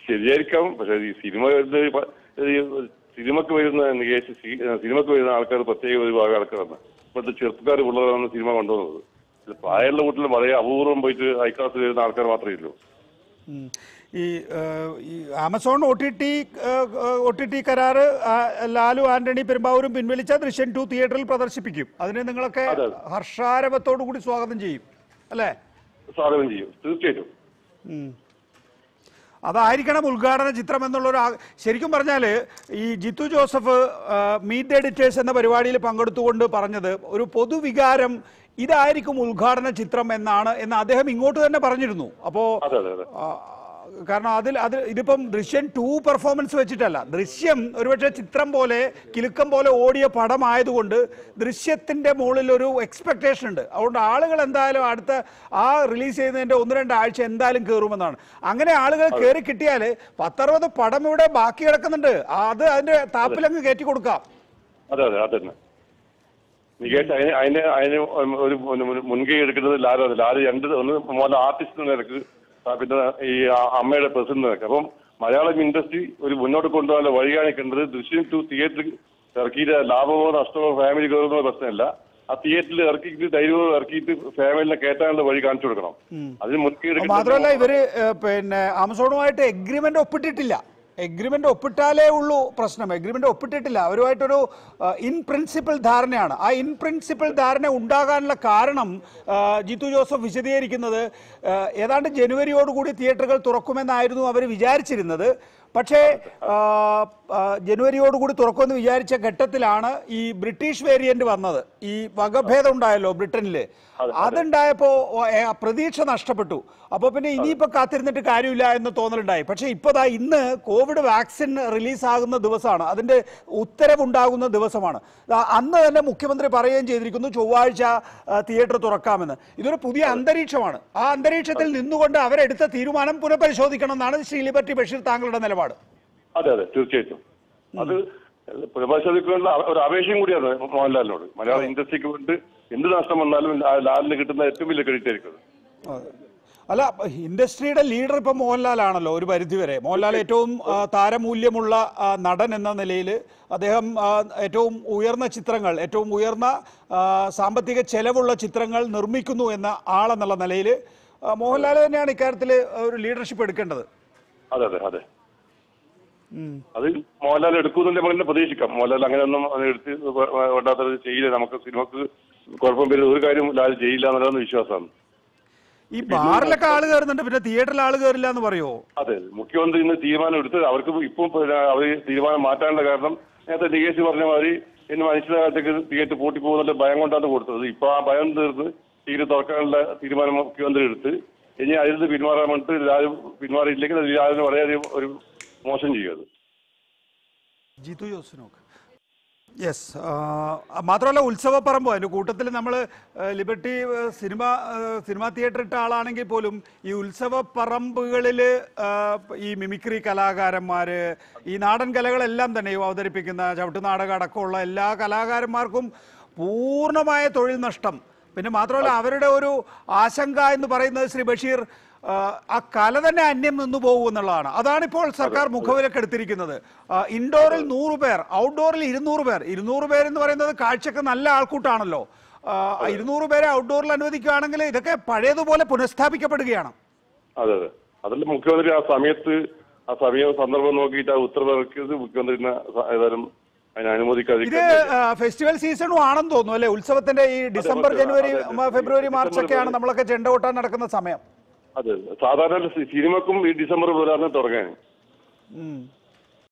ശരിയായിരിക്കാം പക്ഷെ ഈ സിനിമ വരുന്നത് ഇപ്പൊ ഈ സിനിമക്ക് വരുന്ന കേസ് സി- സിനിമക്ക് വരുന്ന ആൾക്കാർ പ്രത്യേക ഒരു ഭാഗം ആൾക്കാരാണ് ഇപ്പോഴത്തെ ചെറുപ്പക്കാർ പിള്ളേരാണ് സിനിമ കൊണ്ടുവന്നത് ഇത് പ്രായമുള്ള വീട്ടിൽ വളരെ അപൂർവം പോയിട്ട് ഹൈക്ലാസ് വരുന്ന ആൾക്കാർ മാത്രമേ ഉള്ളൂ ഉം. ഈ ഏഹ്, ഈ Amazon O T T O T T കരാറ് ആ, ലാലു ആന്റണി പെരുമ്പാവൂരും പിൻവലിച്ച ദൃശ്യം ടു തിയേറ്ററിൽ പ്രദർശിപ്പിക്കും അതിനെ നിങ്ങളൊക്കെ അതെ. ഹർഷാരവത്തോടു കൂടി സ്വാഗതം ചെയ്യും അല്ലേ സ്വാഗതം ചെയ്യും തീർച്ചയായിട്ടും ഉം. അതായിരിക്കണം ഉദ്ഘാടന ചിത്രം എന്നുള്ളൊരു ആ- ശരിക്കും പറഞ്ഞാൽ ഈ ജിത്തു ജോസഫ് മീറ്റ് എഡിറ്റേഴ്സ് എന്ന പരിപാടിയിൽ പങ്കെടുത്തുകൊണ്ട് പറഞ്ഞത് ഒരു പൊതുവികാരം ഇതായിരിക്കും ഉദ്ഘാടന ചിത്രം എന്നാണ് എന്ന് അദ്ദേഹം ഇങ്ങോട്ട് തന്നെ പറഞ്ഞിരുന്നു അപ്പോൾ അതെ അതെ അതെ കാരണം അതിൽ അത് ഇതിപ്പം ദൃശ്യം ടു പെർഫോമൻസ് വെച്ചിട്ടല്ല ദൃശ്യം ഒരുപക്ഷെ ചിത്രം പോലെ കിലുക്കം പോലെ ഓടിയ പടമായതുകൊണ്ട് ദൃശ്യത്തിന്റെ മുകളിൽ ഒരു എക്സ്പെക്ടേഷൻ ഉണ്ട് അതുകൊണ്ട് ആളുകൾ എന്തായാലും അടുത്ത ആ റിലീസ് ചെയ്യുന്നതിന്റെ ഒന്ന് രണ്ട് ആഴ്ച എന്തായാലും കയറുമെന്നാണ് അങ്ങനെ ആളുകൾ കയറി കിട്ടിയാൽ പത്തറുപത് പടം ഇവിടെ ബാക്കി കിടക്കുന്നുണ്ട് അത് അതിന്റെ താപ്പിലങ്ങ് കയറ്റി കൊടുക്കാം അതെ അതെ അതന്നെ നികേഷ് അതിന് അതിന് അതിന് ഒരു മുൻ- മുൻകൈ എടുക്കുന്നത് ലാലാണ് ലാല് രണ്ട് ഒന്ന് മോലെ ആർട്ടിസ്റ്റ് നിരക്ക് ആ പിന്നെ ഈ ആ അമ്മയുടെ പ്രസിഡന്റ് നിരക്ക് അപ്പം മലയാളം ഇൻഡസ്ട്രി ഒരു മുന്നോട്ട് കൊണ്ടുപോകാനുള്ള വഴി കാണിക്കേണ്ടത് ദൃശ്യം ടു തിയേറ്ററിൽ ഇറക്കിയിട്ട് ലാഭമോ നഷ്ടമോ ഫാമിലി കയറുന്നോ പ്രശ്നമില്ല ആ തിയേറ്ററിൽ ഇറക്കിയിട്ട് ധൈര്യവും ഇറക്കിയിട്ട് ഫാമിലിനെ കയറ്റാനുള്ള വഴി കാണിച്ചു കൊടുക്കണം അതിന് മുൻകൈ അത് മാത്രമല്ല എടുക്കുന്നത് ഇവര് ഏഹ്, പിന്നെ ആമസോണുമായിട്ട് എഗ്രിമെന്റ് ഒപ്പിട്ടിട്ടില്ല എഗ്രിമെന്റ് ഒപ്പിട്ടാലേ ഉള്ളൂ പ്രശ്നം എഗ്രിമെന്റ് ഒപ്പിട്ടിട്ടില്ല അവരുമായിട്ടൊരു ഇൻ പ്രിൻസിപ്പൽ ധാരണയാണ് ആ ഇൻ പ്രിൻസിപ്പൽ ധാരണ ഉണ്ടാകാനുള്ള കാരണം ആ, ജിത്തു ജോസഫ് വിശദീകരിക്കുന്നത് ആ, ഏതാണ്ട് ജനുവരിയോടുകൂടി തിയേറ്ററുകൾ തുറക്കുമെന്നായിരുന്നു അവർ വിചാരിച്ചിരുന്നത് പക്ഷേ ആ, ആ, ജനുവരിയോടുകൂടി തുറക്കുമെന്ന് വിചാരിച്ച ഘട്ടത്തിലാണ് ഈ ബ്രിട്ടീഷ് വേരിയന്റ് വന്നത് ഈ വകഭേദം ഉണ്ടായല്ലോ ബ്രിട്ടനിൽ അതുണ്ടായപ്പോ ഏ, പ്രതീക്ഷ നഷ്ടപ്പെട്ടു അപ്പൊ പിന്നെ ഇനിയിപ്പോ കാത്തിരുന്നിട്ട് കാര്യമില്ല എന്ന് തോന്നലുണ്ടായി പക്ഷെ ഇപ്പൊ ദാ ഇന്ന് കോവിഡ് വാക്സിൻ റിലീസ് ആകുന്ന ദിവസമാണ് അതിന്റെ ഉത്തരവുണ്ടാകുന്ന ദിവസമാണ് ദാ അന്ന് തന്നെ മുഖ്യമന്ത്രി പറയുകയും ചെയ്തിരിക്കുന്നു ചൊവ്വാഴ്ച ആ, തിയേറ്റർ തുറക്കാമെന്ന് ഇതൊരു പുതിയ അന്തരീക്ഷമാണ് ആ അന്തരീക്ഷത്തിൽ നിന്നുകൊണ്ട് അവരെടുത്ത തീരുമാനം പുനഃപരിശോധിക്കണം എന്നാണ് ശ്രീ ലിബർട്ടി ബഷീർ താങ്കളുടെ നിലപാട് അതെ അതെ തീർച്ചയായിട്ടും അത് പുനഃപരിശോധിക്കേണ്ട ഒരു അപേക്ഷയും കൂടിയാണ് മോഹൻലാലിനോട് മലയാള ഇൻഡസ്ട്രിക്ക് വേണ്ടി എന്ത് നഷ്ടം വന്നാലും ലാ- ലാലിന് കിട്ടുന്ന ഏറ്റവും വലിയ ക്രെഡിറ്റ് ആയിരിക്കും അത്. അതെ. അല്ല ഇൻഡസ്ട്രിയുടെ ലീഡർ ഇപ്പം മോഹൻലാലാണല്ലോ ഒരു പരിധിവരെ മോഹൻലാൽ ഏറ്റവും ആ, താരമൂല്യമുള്ള ആ, നടൻ എന്ന നിലയിൽ അദ്ദേഹം ആ, ഏറ്റവും ഉയർന്ന ചിത്രങ്ങൾ ഏറ്റവും ഉയർന്ന ആ, സാമ്പത്തിക ചെലവുള്ള ചിത്രങ്ങൾ നിർമ്മിക്കുന്നു എന്ന ആളെന്നുള്ള നിലയിൽ മോഹൻലാൽ തന്നെയാണ് ഇക്കാര്യത്തിൽ ഒരു ലീഡർഷിപ്പ് എടുക്കേണ്ടത് അതെ അതെ അതെ അത് മോഹൻലാൽ എടുക്കുന്നുണ്ടെങ്കിൽ നമുക്ക് തന്നെ പ്രതീക്ഷിക്കാം മോഹൻലാൽ അങ്ങനെയൊന്നും അത് എടുത്ത് വേ- വേ- വേണ്ടാത്തത് ചെയ്യില്ല നമുക്ക് സിനിമക്ക് കുഴപ്പം വരുന്ന ഒരു കാര്യം ലാൽ ചെയ്യില്ല എന്നുള്ളതാണ് വിശ്വാസമാണ് ഈ ബാറിലൊക്കെ ആള് കയറുന്നുണ്ട് പിന്നെ തിയേറ്ററിൽ ആള് കയറില്ല എന്ന് പറയുമോ അതെ മുഖ്യമന്ത്രി ഇന്ന് തീരുമാനം എടുത്ത് അവർക്ക് ഇപ്പം അവർ തീരുമാനം മാറ്റാനുള്ള കാരണം നേരത്തെ നികേഷ് പറഞ്ഞ മാതിരി ഇന്ന് മനുഷ്യകാലത്തേക്ക് തിയേറ്റർ പൂട്ടി പോകുന്നുള്ള ഭയം കൊണ്ടാണ് കൊടുത്തത് ഇപ്പൊ ആ ഭയം തീർന്ന് തീരെ തുറക്കാനുള്ള തീരുമാനം മുഖ്യമന്ത്രി എടുത്ത് ഇനി അതിൽ നിന്ന് പിന്മാറാൻ വേണ്ടിട്ട് രാജു പിന്മാറിയില്ലെങ്കിൽ അത് രാജുവിന് വളരെയധികം ഒരു മോശം ചെയ്യും അത് ജിത്തു ജോസിനോക്ക് യെസ് മാത്രമല്ല ഉത്സവപ്പറമ്പ് അതിൻ്റെ കൂട്ടത്തിൽ നമ്മൾ ലിബർട്ടി ആ, സിനിമ ആ, സിനിമാ തിയേറ്റർ ഇട്ട ആളാണെങ്കിൽ പോലും ഈ ഉത്സവപ്പറമ്പുകളിൽ ഈ മിമിക്രി കലാകാരന്മാർ ഈ നാടൻ കലകളെല്ലാം തന്നെ ഈ അവതരിപ്പിക്കുന്ന ചവിട്ടുനാടകം അടക്കമുള്ള എല്ലാ കലാകാരന്മാർക്കും പൂർണ്ണമായ തൊഴിൽ നഷ്ടം പിന്നെ മാത്രമല്ല അവരുടെ ഒരു ആശങ്ക എന്ന് പറയുന്നത് ശ്രീ ബഷീർ ആ, ആ കല തന്നെ അന്യം നിന്നു പോകും എന്നുള്ളതാണ് അതാണിപ്പോൾ സർക്കാർ മുഖവിലക്ക് എടുത്തിരിക്കുന്നത് ആ, ഇൻഡോറിൽ നൂറ് പേർ ഔട്ട്ഡോറിൽ ഇരുന്നൂറ് പേർ ഇരുന്നൂറ് പേർ എന്ന് പറയുന്നത് കാഴ്ചക്ക് നല്ല ആൾക്കൂട്ടാണല്ലോ ആ, ആ ഇരുന്നൂറ് പേരെ ഔട്ട്ഡോറിൽ അനുവദിക്കുകയാണെങ്കിൽ ഇതൊക്കെ പഴയതുപോലെ പുനഃസ്ഥാപിക്കപ്പെടുകയാണ് അതെ അതെ അതല്ല മുഖ്യമന്ത്രി ആ സമയത്ത് ആ സമയം സന്ദർഭം നോക്കിയിട്ട് ആ ഉത്തരവ് ഇറക്കിയത് മുഖ്യമന്ത്രി ഇന്ന് സ- ഏതായാലും അതിനെ ഇത് അനുമതിക്കാതിരിക്കാൻ ആ, ഫെസ്റ്റിവൽ സീസണും ആണെന്ന് തോന്നുന്നു അല്ലെ ഉത്സവത്തിന്റെ ഈ ഡിസംബർ അതെ, ജനുവരി അതെ, അതെ. ഫെബ്രുവരി മാർച്ച് ഡിസംബർ ഒക്കെയാണ് വരെ. നമ്മളൊക്കെ ചെണ്ട കൊട്ടാൻ നടക്കുന്ന സമയം അതെ സാധാരണ സി- സിനിമക്കും ഈ ഡിസംബർ മുതലാണ് തുടങ്ങാൻ ഉം.